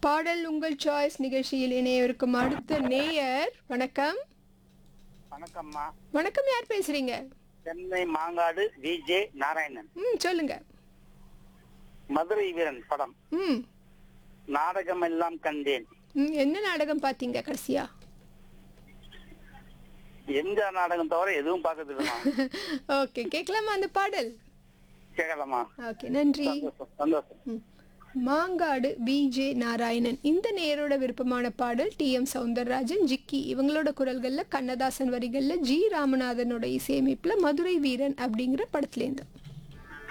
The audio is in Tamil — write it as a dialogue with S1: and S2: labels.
S1: பாடல் உங்கள் சாய்ஸ் நிகழ்ச்சியில் இணையவிருக்கும் அடுத்த நேயர் வணக்கம்
S2: வணக்கம்மா
S1: வணக்கம் யார் பேசுறீங்க
S2: சென்னை மாங்காடு விஜே நாராயணன்
S1: ம் சொல்லுங்க
S2: மதுரை வீரன் படம்
S1: ம்
S2: நாடகம் எல்லாம் கண்டேன்
S1: ம், என்ன நாடகம் பார்த்தீங்க கடைசியா
S2: எம்ஜிஆர் நாடகம் தவிர எதுவும் பார்க்கறது இல்லைம்மா
S1: ஓகே கேட்கலாமா அந்த பாடல்
S2: கேட்கலாமா
S1: ஓகே நன்றி
S2: சந்தோஷம் சந்தோஷம்
S1: ம். மாங்காடு விஜே நாராயணன் இந்த நேரோட விருப்பமான பாடல் டி எம் சவுந்தரராஜன் ஜிக்கி இவங்களோட குரல்கள்ல கண்ணதாசன் வரிகள்ல ஜி ராமநாதனோட இசையமைப்புல மதுரை வீரன் அப்படிங்கிற படத்துலேருந்து